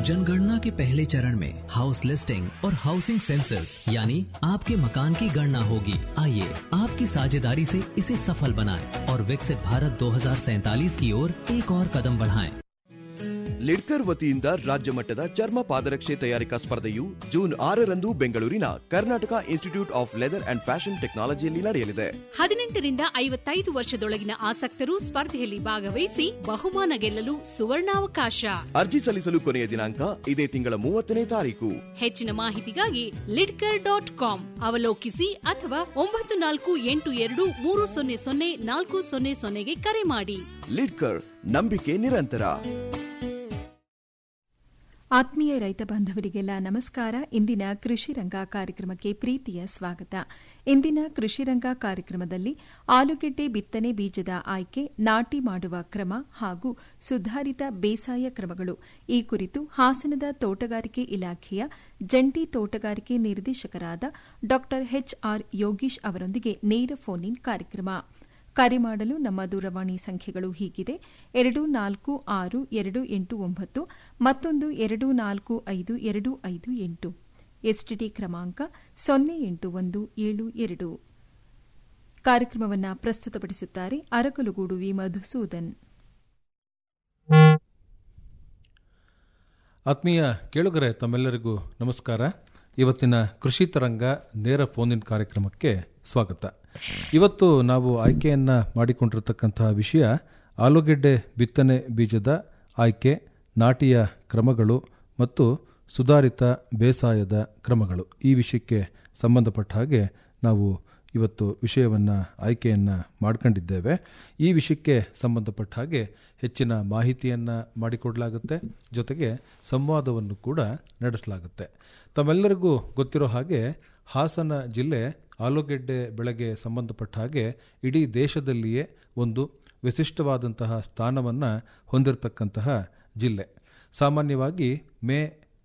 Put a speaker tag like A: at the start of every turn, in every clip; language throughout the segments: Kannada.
A: जनगणना के पहले चरण में हाउस लिस्टिंग और हाउसिंग सेंसस यानी आपके मकान की गणना होगी आइए आपकी साझेदारी से इसे सफल बनाएं और विकसित भारत दो की ओर एक और कदम बढ़ाएं।
B: ಲಿಡ್ಕರ್ ವತಿಯಿಂದ ರಾಜ್ಯ ಮಟ್ಟದ ಚರ್ಮ ಪಾದರಕ್ಷೆ ತಯಾರಿಕಾ ಸ್ಪರ್ಧೆಯು ಜೂನ್ ಆರರಂದು ಬೆಂಗಳೂರಿನ Karnataka institute of leather and fashion ಟೆಕ್ನಾಲಜಿಯಲ್ಲಿ ನಡೆಯಲಿದೆ
C: ಹದಿನೆಂಟರಿಂದ ಐವತ್ತೈದು ವರ್ಷದೊಳಗಿನ ಆಸಕ್ತರು ಸ್ಪರ್ಧೆಯಲ್ಲಿ ಭಾಗವಹಿಸಿ ಬಹುಮಾನ ಗೆಲ್ಲಲು ಸುವರ್ಣಾವಕಾಶ
B: ಅರ್ಜಿ ಸಲ್ಲಿಸಲು ಕೊನೆಯ ದಿನಾಂಕ ಇದೇ ತಿಂಗಳ ಮೂವತ್ತನೇ ತಾರೀಕು
C: ಹೆಚ್ಚಿನ ಮಾಹಿತಿಗಾಗಿ ಲಿಡ್ಕರ್ ಡಾಟ್ ಕಾಮ್ ಅವಲೋಕಿಸಿ ಅಥವಾ ಒಂಬತ್ತು ನಾಲ್ಕು ಎಂಟು ಎರಡು ಮೂರು ಸೊನ್ನೆ ಸೊನ್ನೆ ನಾಲ್ಕು ಸೊನ್ನೆ ಸೊನ್ನೆಗೆ ಕರೆ ಮಾಡಿ
B: ಲಿಡ್ಕರ್ ನಂಬಿಕೆ ನಿರಂತರ
D: ಆತ್ಮೀಯ ರೈತ ಬಾಂಧವರಿಗೆಲ್ಲ ನಮಸ್ಕಾರ ಇಂದಿನ ಕೃಷಿ ರಂಗ ಕಾರ್ಯಕ್ರಮಕ್ಕೆ ಪ್ರೀತಿಯ ಸ್ವಾಗತ ಇಂದಿನ ಕೃಷಿ ರಂಗ ಕಾರ್ಯಕ್ರಮದಲ್ಲಿ ಆಲೂಗೆಡ್ಡೆ ಬಿತ್ತನೆ ಬೀಜದ ಆಯ್ಕೆ ನಾಟಿ ಮಾಡುವ ಕ್ರಮ ಹಾಗೂ ಸುಧಾರಿತ ಬೇಸಾಯ ಕ್ರಮಗಳು ಈ ಕುರಿತು ಹಾಸನದ ತೋಟಗಾರಿಕೆ ಇಲಾಖೆಯ ಜಂಟಿ ತೋಟಗಾರಿಕೆ ನಿರ್ದೇಶಕರಾದ ಡಾ ಎಚ್ಆರ್ ಯೋಗೀಶ್ ಅವರೊಂದಿಗೆ ನೇರ ಫೋನ್ ಇನ್ ಕಾರ್ಯಕ್ರಮ ಕರೆ ಮಾಡಲು ನಮ್ಮ ದೂರವಾಣಿ ಸಂಖ್ಯೆಗಳು ಹೀಗಿದೆ ಎರಡು ನಾಲ್ಕು ಆರು ಎರಡು ಎಂಟು ಒಂಬತ್ತು ಮತ್ತೊಂದು ಎರಡು ನಾಲ್ಕು ಐದು ಎರಡು ಐದು ಎಂಟು ಎಸ್ಟಿಡಿ ಕ್ರಮಾಂಕ ಸೊನ್ನೆ ಎಂಟು ಒಂದು ಏಳು ಎರಡು ಕಾರ್ಯಕ್ರಮವನ್ನು ಪ್ರಸ್ತುತಪಡಿಸುತ್ತಾರೆ ಅರಕಲುಗೂಡು ವಿ ಮಧುಸೂದನ್
E: ಆತ್ಮೀಯ ಕೇಳುಗರೆ ತಮ್ಮೆಲ್ಲರಿಗೂ ನಮಸ್ಕಾರ ಇವತ್ತಿನ ಕೃಷಿ ತರಂಗ ನೇರ ಫೋನ್ ಇನ್ ಕಾರ್ಯಕ್ರಮಕ್ಕೆ ಸ್ವಾಗತ ಇವತ್ತು ನಾವು ಆಯ್ಕೆಯನ್ನ ಮಾಡಿಕೊಂಡಿರತಕ್ಕಂತಹ ವಿಷಯ ಆಲೂಗೆಡ್ಡೆ ಬಿತ್ತನೆ ಬೀಜದ ಆಯ್ಕೆ ನಾಟಿಯ ಕ್ರಮಗಳು ಮತ್ತು ಸುಧಾರಿತ ಬೇಸಾಯದ ಕ್ರಮಗಳು ಈ ವಿಷಯಕ್ಕೆ ಸಂಬಂಧಪಟ್ಟ ಹಾಗೆ ನಾವು ಇವತ್ತು ವಿಷಯವನ್ನ ಆಯ್ಕೆಯನ್ನ ಮಾಡ್ಕೊಂಡಿದ್ದೇವೆ ಈ ವಿಷಯಕ್ಕೆ ಸಂಬಂಧಪಟ್ಟ ಹಾಗೆ ಹೆಚ್ಚಿನ ಮಾಹಿತಿಯನ್ನ ಮಾಡಿಕೊಡಲಾಗುತ್ತೆ ಜೊತೆಗೆ ಸಂವಾದವನ್ನು ಕೂಡ ನಡೆಸಲಾಗುತ್ತೆ ತಮ್ಮೆಲ್ಲರಿಗೂ ಗೊತ್ತಿರೋ ಹಾಗೆ ಹಾಸನ ಜಿಲ್ಲೆ ಆಲೂಗೆಡ್ಡೆ ಬೆಳೆಗೆ ಸಂಬಂಧಪಟ್ಟ ಹಾಗೆ ಇಡೀ ದೇಶದಲ್ಲಿಯೇ ಒಂದು ವಿಶಿಷ್ಟವಾದಂತಹ ಸ್ಥಾನವನ್ನು ಹೊಂದಿರತಕ್ಕಂತಹ ಜಿಲ್ಲೆ ಸಾಮಾನ್ಯವಾಗಿ ಮೇ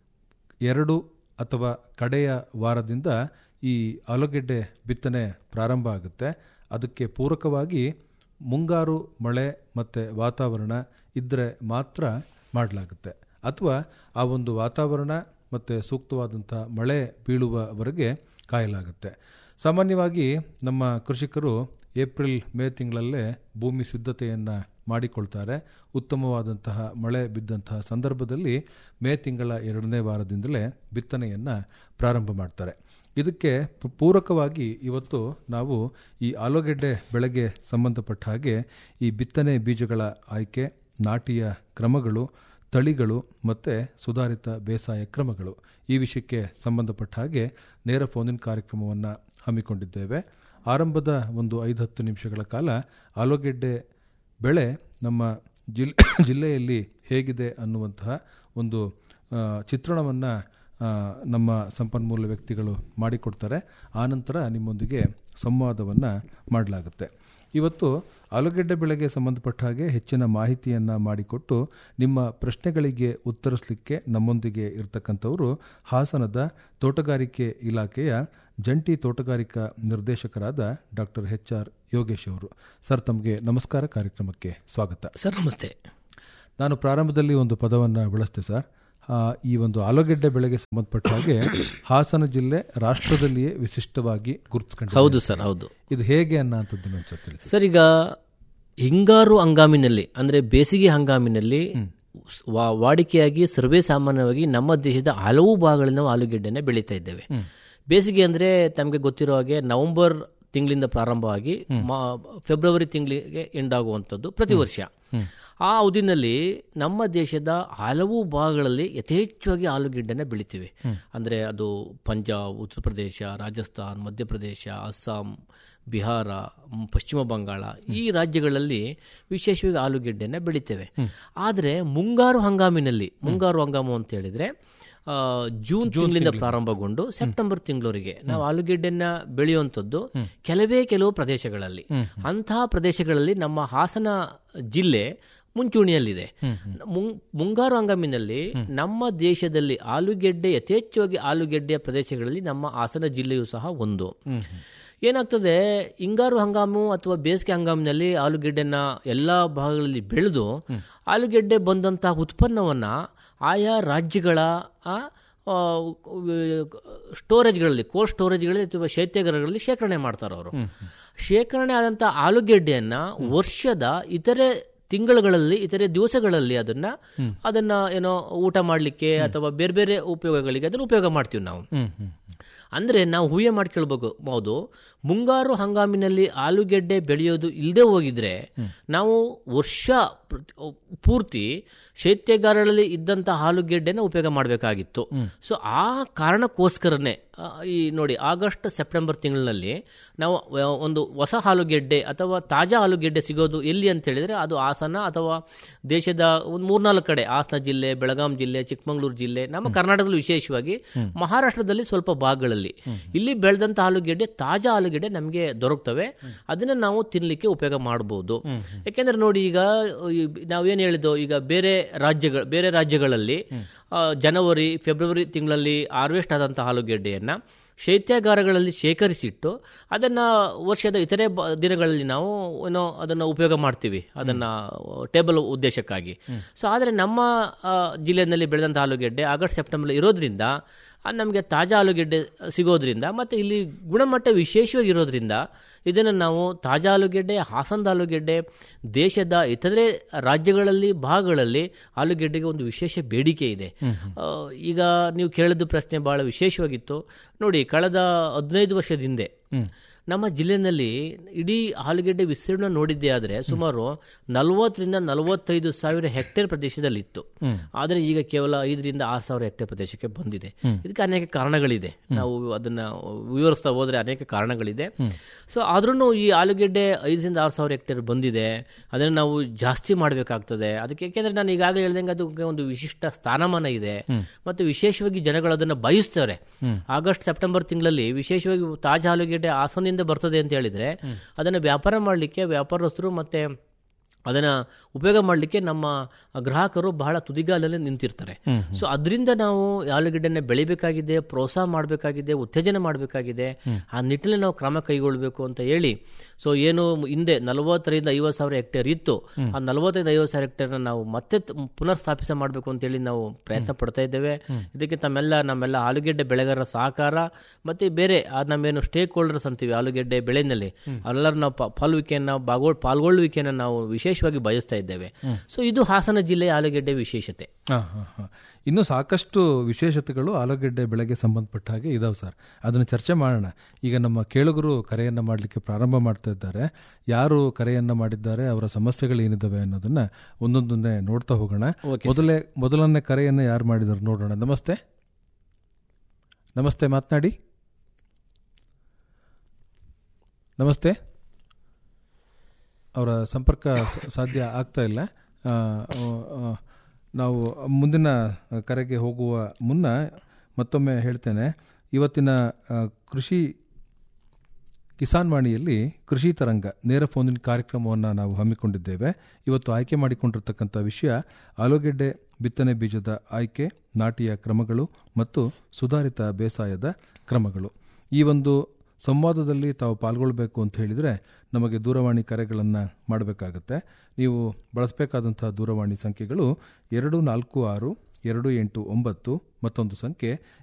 E: ಎರಡು ಅಥವಾ ಕಡೆಯ ವಾರದಿಂದ ಈ ಆಲೂಗೆಡ್ಡೆ ಬಿತ್ತನೆ ಪ್ರಾರಂಭ ಆಗುತ್ತೆ ಅದಕ್ಕೆ ಪೂರಕವಾಗಿ ಮುಂಗಾರು ಮಳೆ ಮತ್ತು ವಾತಾವರಣ ಇದ್ದರೆ ಮಾತ್ರ ಮಾಡಲಾಗುತ್ತೆ ಅಥವಾ ಆ ಒಂದು ವಾತಾವರಣ ಮತ್ತು ಸೂಕ್ತವಾದಂಥ ಮಳೆ ಬೀಳುವವರೆಗೆ ಕಾಯಲಾಗುತ್ತೆ ಸಾಮಾನ್ಯವಾಗಿ ನಮ್ಮ ಕೃಷಿಕರು ಏಪ್ರಿಲ್ ಮೇ ತಿಂಗಳಲ್ಲೇ ಭೂಮಿ ಸಿದ್ಧತೆಯನ್ನು ಮಾಡಿಕೊಳ್ತಾರೆ ಉತ್ತಮವಾದಂತಹ ಮಳೆ ಬಿದ್ದಂತಹ ಸಂದರ್ಭದಲ್ಲಿ ಮೇ ತಿಂಗಳ ಎರಡನೇ ವಾರದಿಂದಲೇ ಬಿತ್ತನೆಯನ್ನು ಪ್ರಾರಂಭ ಮಾಡ್ತಾರೆ ಇದಕ್ಕೆ ಪೂರಕವಾಗಿ ಇವತ್ತು ನಾವು ಈ ಆಲೂಗೆಡ್ಡೆ ಬೆಳೆಗೆ ಸಂಬಂಧಪಟ್ಟ ಹಾಗೆ ಈ ಬಿತ್ತನೆ ಬೀಜಗಳ ಆಯ್ಕೆ ನಾಟಿಯ ಕ್ರಮಗಳು ತಳಿಗಳು ಮತ್ತು ಸುಧಾರಿತ ಬೇಸಾಯ ಕ್ರಮಗಳು ಈ ವಿಷಯಕ್ಕೆ ಸಂಬಂಧಪಟ್ಟ ಹಾಗೆ ನೇರ ಫೋನಿನ್ ಕಾರ್ಯಕ್ರಮವನ್ನು ಹಮ್ಮಿಕೊಂಡಿದ್ದೇವೆ ಆರಂಭದ ಒಂದು ಐದು ಹತ್ತು ನಿಮಿಷಗಳ ಕಾಲ ಆಲೂಗೆಡ್ಡೆ ಬೆಳೆ ನಮ್ಮ ಜಿಲ್ ಜಿಲ್ಲೆಯಲ್ಲಿ ಹೇಗಿದೆ ಅನ್ನುವಂತಹ ಒಂದು ಚಿತ್ರಣವನ್ನು ನಮ್ಮ ಸಂಪನ್ಮೂಲ ವ್ಯಕ್ತಿಗಳು ಮಾಡಿಕೊಡ್ತಾರೆ ಆನಂತರ ನಿಮ್ಮೊಂದಿಗೆ ಸಂವಾದವನ್ನು ಮಾಡಲಾಗುತ್ತೆ ಇವತ್ತು ಆಲೂಗೆಡ್ಡೆ ಬೆಳೆಗೆ ಸಂಬಂಧಪಟ್ಟ ಹಾಗೆ ಹೆಚ್ಚಿನ ಮಾಹಿತಿಯನ್ನು ಮಾಡಿಕೊಟ್ಟು ನಿಮ್ಮ ಪ್ರಶ್ನೆಗಳಿಗೆ ಉತ್ತರಿಸಲಿಕ್ಕೆ ನಮ್ಮೊಂದಿಗೆ ಇರತಕ್ಕಂಥವರು ಹಾಸನದ ತೋಟಗಾರಿಕೆ ಇಲಾಖೆಯ ಜಂಟಿ ತೋಟಗಾರಿಕಾ ನಿರ್ದೇಶಕರಾದ ಡಾಕ್ಟರ್ ಎಚ್ ಆರ್ ಯೋಗೇಶ್ ಅವರು ಸರ್ ತಮಗೆ ನಮಸ್ಕಾರ ಕಾರ್ಯಕ್ರಮಕ್ಕೆ ಸ್ವಾಗತ
F: ಸರ್ ನಮಸ್ತೆ
E: ನಾನು ಪ್ರಾರಂಭದಲ್ಲಿ ಒಂದು ಪದವನ್ನು ಬಳಸ್ತೆ ಸರ್ ಈ ಒಂದು ಆಲೂಗೆಡ್ಡೆ ಬೆಳೆಗೆ ಸಂಬಂಧಪಟ್ಟ ಹಾಗೆ ಹಾಸನ ಜಿಲ್ಲೆ ರಾಷ್ಟ್ರದಲ್ಲಿಯೇ ವಿಶಿಷ್ಟವಾಗಿ ಗುರುತಿಸ್ಕೊಂಡು
F: ಹೌದು ಸರ್ ಹೌದು
E: ಇದು ಹೇಗೆ ಅನ್ನೋಂಥದ್ದು ತಿಳಿಸಿ
F: ಸರ್ ಈಗ ಹಿಂಗಾರು ಹಂಗಾಮಿನಲ್ಲಿ ಅಂದ್ರೆ ಬೇಸಿಗೆ ಹಂಗಾಮಿನಲ್ಲಿ ವಾಡಿಕೆಯಾಗಿ ಸರ್ವೇ ಸಾಮಾನ್ಯವಾಗಿ ನಮ್ಮ ದೇಶದ ಹಲವು ಭಾಗಗಳಲ್ಲಿ ನಾವು ಆಲೂಗೆಡ್ಡೆನ ಬೆಳೀತಾ ಇದ್ದೇವೆ ಬೇಸಿಗೆ ಅಂದ್ರೆ ತಮಗೆ ಗೊತ್ತಿರೋ ಹಾಗೆ ನವೆಂಬರ್ ತಿಂಗಳಿಂದ ಪ್ರಾರಂಭವಾಗಿ ಫೆಬ್ರವರಿ ತಿಂಗಳಿಗೆ ಎಂಡ್ ಆಗುವಂಥದ್ದು ಪ್ರತಿ ವರ್ಷ ಆ ಅವಧಿನಲ್ಲಿ ನಮ್ಮ ದೇಶದ ಹಲವು ಭಾಗಗಳಲ್ಲಿ ಯಥೇಚ್ಛವಾಗಿ ಆಲೂಗೆಡ್ಡೆನ ಬೆಳಿತೀವಿ ಅಂದರೆ ಅದು ಪಂಜಾಬ್ ಉತ್ತರ ಪ್ರದೇಶ ರಾಜಸ್ಥಾನ್ ಮಧ್ಯಪ್ರದೇಶ ಅಸ್ಸಾಂ ಬಿಹಾರ ಪಶ್ಚಿಮ ಬಂಗಾಳ ಈ ರಾಜ್ಯಗಳಲ್ಲಿ ವಿಶೇಷವಾಗಿ ಆಲೂಗೆಡ್ಡೆನ ಬೆಳಿತೇವೆ ಆದರೆ ಮುಂಗಾರು ಹಂಗಾಮಿನಲ್ಲಿ ಮುಂಗಾರು ಹಂಗಾಮು ಅಂತ ಹೇಳಿದ್ರೆ ಜೂನ್ ತಿಂಗಳಿಂದ ಪ್ರಾರಂಭಗೊಂಡು ಸೆಪ್ಟೆಂಬರ್ ತಿಂಗಳವರೆಗೆ ನಾವು ಆಲೂಗೆಡ್ಡೆನ ಬೆಳೆಯುವಂಥದ್ದು ಕೆಲವೇ ಕೆಲವು ಪ್ರದೇಶಗಳಲ್ಲಿ ಅಂತಹ ಪ್ರದೇಶಗಳಲ್ಲಿ ನಮ್ಮ ಹಾಸನ ಜಿಲ್ಲೆ ಮುಂಚೂಣಿಯಲ್ಲಿದೆ ಮುಂಗಾರು ಹಂಗಾಮಿನಲ್ಲಿ ನಮ್ಮ ದೇಶದಲ್ಲಿ ಆಲೂಗೆಡ್ಡೆ ಯಥೇಚ್ಛವಾಗಿ ಆಲೂಗೆಡ್ಡೆಯ ಪ್ರದೇಶಗಳಲ್ಲಿ ನಮ್ಮ ಹಾಸನ ಜಿಲ್ಲೆಯೂ ಸಹ ಒಂದು ಏನಾಗ್ತದೆ ಹಿಂಗಾರು ಹಂಗಾಮು ಅಥವಾ ಬೇಸಿಗೆ ಹಂಗಾಮಿನಲ್ಲಿ ಆಲೂಗೆಡ್ಡೆನ ಎಲ್ಲ ಭಾಗಗಳಲ್ಲಿ ಬೆಳೆದು ಆಲೂಗೆಡ್ಡೆ ಬಂದಂತಹ ಉತ್ಪನ್ನವನ್ನ ಆಯಾ ರಾಜ್ಯಗಳ ಆ, ಆ, ಸ್ಟೋರೇಜ್ಗಳಲ್ಲಿ ಕೋಲ್ಡ್ ಸ್ಟೋರೇಜ್ಗಳಲ್ಲಿ ಅಥವಾ ಶೈತ್ಯಗಾರಗಳಲ್ಲಿ ಶೇಖರಣೆ ಮಾಡ್ತಾರೆ ಅವರು ಶೇಖರಣೆ ಆದಂಥ ಆಲೂಗೆಡ್ಡೆಯನ್ನ ವರ್ಷದ ಇತರೆ ತಿಂಗಳುಗಳಲ್ಲಿ ಇತರೆ ದಿವಸಗಳಲ್ಲಿ ಅದನ್ನ ಅದನ್ನ ಏನೋ ಊಟ ಮಾಡಲಿಕ್ಕೆ ಅಥವಾ ಬೇರೆ ಬೇರೆ ಉಪಯೋಗಗಳಿಗೆ ಅದನ್ನು ಉಪಯೋಗ ಮಾಡ್ತೀವಿ ನಾವು ಅಂದ್ರೆ ನಾವು ಹೂಯೆ ಮಾಡ್ಕೊಳ್ಬೇಕು ಹೌದು ಮುಂಗಾರು ಹಂಗಾಮಿನಲ್ಲಿ ಆಲೂಗೆಡ್ಡೆ ಬೆಳೆಯೋದು ಇಲ್ಲದೆ ಹೋಗಿದ್ರೆ ನಾವು ವರ್ಷ ಪ್ರತಿ- ಪೂರ್ತಿ ಶೈತ್ಯಗಾರಗಳಲ್ಲಿ ಇದ್ದಂಥ ಆಲೂಗೆಡ್ಡೆನ ಉಪಯೋಗ ಮಾಡಬೇಕಾಗಿತ್ತು ಸೊ ಆ ಕಾರಣಕ್ಕೋಸ್ಕರನೇ ಆ, ಈ ನೋಡಿ ಆಗಸ್ಟ್ ಸೆಪ್ಟೆಂಬರ್ ತಿಂಗಳಿನಲ್ಲಿ ನಾವು ಆ, ಒಂದು ಹೊಸ ಆಲೂಗೆಡ್ಡೆ ಅಥವಾ ತಾಜಾ ಆಲೂಗೆಡ್ಡೆ ಸಿಗೋದು ಎಲ್ಲಿ ಅಂತ ಹೇಳಿದ್ರೆ ಅದು ಹಾಸನ ಅಥವಾ ದೇಶದ ಒಂದು ಮೂರ್ನಾಲ್ಕು ಕಡೆ ಹಾಸನ ಜಿಲ್ಲೆ ಬೆಳಗಾಂ ಜಿಲ್ಲೆ ಚಿಕ್ಕಮಗಳೂರು ಜಿಲ್ಲೆ ನಮ್ಮ ಕರ್ನಾಟಕದಲ್ಲಿ ವಿಶೇಷವಾಗಿ ಮಹಾರಾಷ್ಟ್ರದಲ್ಲಿ ಸ್ವಲ್ಪ ಭಾಗಗಳಲ್ಲಿ ಇಲ್ಲಿ ಬೆಳೆದಂತ ಆಲೂಗೆಡ್ಡೆ ತಾಜಾ ಆಲೂಗೆಡ್ಡೆ ನಮಗೆ ದೊರಕ್ತವೆ ಅದನ್ನ ನಾವು ತಿನ್ಲಿಕ್ಕೆ ಉಪಯೋಗ ಮಾಡಬಹುದು ಯಾಕೆಂದ್ರೆ ನೋಡಿ ಈಗ ಈ ನಾವೇನು ಹೇಳಿದ್ದು ಈಗ ಬೇರೆ ರಾಜ್ಯಗಳ ಬೇರೆ ರಾಜ್ಯಗಳಲ್ಲಿ ಆ, ಜನವರಿ ಫೆಬ್ರವರಿ ತಿಂಗಳಲ್ಲಿ ಹಾರ್ವೆಸ್ಟ್ ಆದಂಥ ಆಲೂಗೆಡ್ಡೆಯನ್ನ ಶೈತ್ಯಾಗಾರಗಳಲ್ಲಿ ಶೇಖರಿಸಿಟ್ಟು ಅದನ್ನ ವರ್ಷದ ಇತರೆ ಬ- ದಿನಗಳಲ್ಲಿ ನಾವು ಏನೋ ಅದನ್ನ ಉಪಯೋಗ ಮಾಡ್ತೀವಿ ಅದನ್ನ ಟೇಬಲ್ ಉದ್ದೇಶಕ್ಕಾಗಿ ಸೊ ಆದರೆ ನಮ್ಮ ಆ, ಜಿಲ್ಲೆಯಲ್ಲಿ ಬೆಳೆದಂಥ ಆಲೂಗೆಡ್ಡೆ ಆಗಸ್ಟ್ ಸೆಪ್ಟೆಂಬರ್ ಇರೋದ್ರಿಂದ ನಮಗೆ ತಾಜಾ ಆಲೂಗೆಡ್ಡೆ ಸಿಗೋದ್ರಿಂದ ಮತ್ತು ಇಲ್ಲಿ ಗುಣಮಟ್ಟ ವಿಶೇಷವಾಗಿ ಇರೋದ್ರಿಂದ ಇದನ್ನು ನಾವು ತಾಜಾ ಆಲೂಗೆಡ್ಡೆ ಹಾಸನದ ಆಲೂಗೆಡ್ಡೆ ದೇಶದ ಇತರೆ ರಾಜ್ಯಗಳಲ್ಲಿ ಭಾಗಗಳಲ್ಲಿ ಆಲೂಗೆಡ್ಡೆಗೆ ಒಂದು ವಿಶೇಷ ಬೇಡಿಕೆ ಇದೆ ಆ, ಈಗ ನೀವು ಕೇಳಿದ ಪ್ರಶ್ನೆ ಬಹಳ ವಿಶೇಷವಾಗಿತ್ತು ನೋಡಿ ಕಳೆದ ಹದಿನೈದು ವರ್ಷದ ಹಿಂದೆ ನಮ್ಮ ಜಿಲ್ಲೆಯಲ್ಲಿ ಇಡೀ ಆಲೂಗೆಡ್ಡೆ ವಿಸ್ತೀರ್ಣ ನೋಡಿದ್ದೇ ಆದರೆ ಸುಮಾರು ನಲವತ್ತರಿಂದ ನಲವತ್ತೈದು ಸಾವಿರ ಹೆಕ್ಟೇರ್ ಪ್ರದೇಶದಲ್ಲಿತ್ತು ಆದರೆ ಈಗ ಕೇವಲ ಐದರಿಂದ ಆರು ಸಾವಿರ ಹೆಕ್ಟೇರ್ ಪ್ರದೇಶಕ್ಕೆ ಬಂದಿದೆ ಇದಕ್ಕೆ ಅನೇಕ ಕಾರಣಗಳಿದೆ ನಾವು ಅದನ್ನ ವಿವರಿಸ್ತಾ ಹೋದ್ರೆ ಅನೇಕ ಕಾರಣಗಳಿದೆ ಸೊ ಆದ್ರೂ ಈ ಆಲೂಗೆಡ್ಡೆ ಐದರಿಂದ ಆರು ಸಾವಿರ ಹೆಕ್ಟೇರ್ ಬಂದಿದೆ ಅದನ್ನು ನಾವು ಜಾಸ್ತಿ ಮಾಡಬೇಕಾಗ್ತದೆ ಅದಕ್ಕೆ ಯಾಕೆಂದ್ರೆ ನಾನು ಈಗಾಗಲೇ ಹೇಳ್ದಂಗೆ ಅದಕ್ಕೆ ಒಂದು ವಿಶಿಷ್ಟ ಸ್ಥಾನಮಾನ ಇದೆ ಮತ್ತು ವಿಶೇಷವಾಗಿ ಜನಗಳು ಅದನ್ನು ಬಯಸ್ತಾರೆ ಆಗಸ್ಟ್ ಸೆಪ್ಟೆಂಬರ್ ತಿಂಗಳಲ್ಲಿ ವಿಶೇಷವಾಗಿ ತಾಜಾ ಆಲೂಗೆಡ್ಡೆ ಹಾಸನದಿಂದ ಬರ್ತದೆ ಅಂತ ಹೇಳಿದ್ರೆ ಅದನ್ನು ವ್ಯಾಪಾರ ಮಾಡಲಿಕ್ಕೆ ವ್ಯಾಪಾರಸ್ಥರು ಮತ್ತೆ ಅದನ್ನ ಉಪಯೋಗ ಮಾಡಲಿಕ್ಕೆ ನಮ್ಮ ಗ್ರಾಹಕರು ಬಹಳ ತುದಿಗಾಲಲ್ಲಿ ನಿಂತಿರ್ತಾರೆ ಸೊ ಅದರಿಂದ ನಾವು ಆಲೂಗೆಡ್ಡೆನ ಬೆಳಿಬೇಕಾಗಿದೆ ಪ್ರೋತ್ಸಾಹ ಮಾಡಬೇಕಾಗಿದೆ ಉತ್ತೇಜನ ಮಾಡಬೇಕಾಗಿದೆ ಆ ನಿಟ್ಟಿನಲ್ಲಿ ನಾವು ಕ್ರಮ ಕೈಗೊಳ್ಳಬೇಕು ಅಂತ ಹೇಳಿ ಸೊ ಏನು ಹಿಂದೆ ನಲವತ್ತರಿಂದ ಐವತ್ತು ಸಾವಿರ ಹೆಕ್ಟೇರ್ ಇತ್ತು ಆ ನಲವತ್ತೈದು ಐವತ್ತು ಸಾವಿರ ಹೆಕ್ಟೇರ್ನ ನಾವು ಮತ್ತೆ ತ- ಪುನರ್ ಸ್ಥಾಪಿಸ ಮಾಡಬೇಕು ಅಂತೇಳಿ ನಾವು ಪ್ರಯತ್ನ ಪಡ್ತಾ ಇದ್ದೇವೆ ಇದಕ್ಕೆ ತಮ್ಮೆಲ್ಲ ನಮ್ಮೆಲ್ಲ ಆಲೂಗೆಡ್ಡೆ ಬೆಳೆಗಾರರ ಸಹಕಾರ ಮತ್ತೆ ಬೇರೆ ಆ ನಮ್ಮೇನು ಸ್ಟೇಕ್ ಹೋಲ್ಡರ್ಸ್ ಅಂತೀವಿ ಆಲೂಗೆಡ್ಡೆ ಬೆಳೆನಲ್ಲಿ ಅವರೆಲ್ಲರೂ ನಾವು ಪಾ- ಪಾಲ್ವಿಕೆಯನ್ನ ಬಾಗೋ ಪಾಲ್ಗೊಳ್ಳುವಿಕೆಯನ್ನು ನಾವು ವಿಶೇಷವಾಗಿ ಬಯಸ್ತಾ ಇದ್ದೇವೆ ಸೊ ಇದು ಹಾಸನ ಜಿಲ್ಲೆಯ ಆಲೂಗೆಡ್ಡೆ ವಿಶೇಷತೆ
E: ಹಾ, ಹಾ, ಹಾ. ಇನ್ನು ಸಾಕಷ್ಟು ವಿಶೇಷತೆಗಳು ಆಲೂಗೆಡ್ಡೆ ಬೆಳೆಗೆ ಸಂಬಂಧಪಟ್ಟ ಹಾಗೆ ಇದಾವೆ ಸರ್ ಅದನ್ನು ಚರ್ಚೆ ಮಾಡೋಣ ಈಗ ನಮ್ಮ ಕೇಳುಗರು ಕರೆಯನ್ನ ಮಾಡಲಿಕ್ಕೆ ಪ್ರಾರಂಭ ಮಾಡ್ತಾ ಇದ್ದಾರೆ ಯಾರು ಕರೆಯನ್ನ ಮಾಡಿದ್ದಾರೆ ಅವರ ಸಮಸ್ಯೆಗಳು ಏನಿದ್ದಾವೆ ಅನ್ನೋದನ್ನ ಒಂದೊಂದನ್ನೇ ನೋಡ್ತಾ ಹೋಗೋಣ ಮೊದಲೇ ಮೊದಲನೇ ಕರೆಯನ್ನ ಯಾರು ಮಾಡಿದಾರೆ ನೋಡೋಣ ನಮಸ್ತೆ ನಮಸ್ತೆ ಮಾತನಾಡಿ ನಮಸ್ತೆ ಅವರ ಸಂಪರ್ಕ ಸ- ಸಾಧ್ಯ ಆಗ್ತಾ ಇಲ್ಲ ಆ, ಆ, ನಾವು ಮುಂದಿನ ಕರೆಗೆ ಹೋಗುವ ಮುನ್ನ ಮತ್ತೊಮ್ಮೆ ಹೇಳ್ತೇನೆ ಇವತ್ತಿನ ಆ, ಕೃಷಿ ಕಿಸಾನ್ ವಾಣಿಯಲ್ಲಿ ಕೃಷಿ ತರಂಗ ನೇರ ಫೋನಿನ ಕಾರ್ಯಕ್ರಮವನ್ನು ನಾವು ಹಮ್ಮಿಕೊಂಡಿದ್ದೇವೆ ಇವತ್ತು ಆಯ್ಕೆ ಮಾಡಿಕೊಂಡಿರ್ತಕ್ಕಂಥ ವಿಷಯ ಆಲೂಗೆಡ್ಡೆ ಬಿತ್ತನೆ ಬೀಜದ ಆಯ್ಕೆ ನಾಟಿಯ ಕ್ರಮಗಳು ಮತ್ತು ಸುಧಾರಿತ ಬೇಸಾಯದ ಕ್ರಮಗಳು ಈ ಒಂದು ಸಂವಾದದಲ್ಲಿ ತಾವು ಪಾಲ್ಗೊಳ್ಬೇಕು ಅಂತ ಹೇಳಿದರೆ ನಮಗೆ ದೂರವಾಣಿ ಕರೆಗಳನ್ನು ಮಾಡಬೇಕಾಗತ್ತೆ ನೀವು ಬಳಸಬೇಕಾದಂಥ ದೂರವಾಣಿ ಸಂಖ್ಯೆಗಳು ಎರಡು ನಾಲ್ಕು ಆರು ಎರಡು ಎಂಟು ಒಂಬತ್ತು ಮತ್ತೊಂದು ಸಂಖ್ಯೆ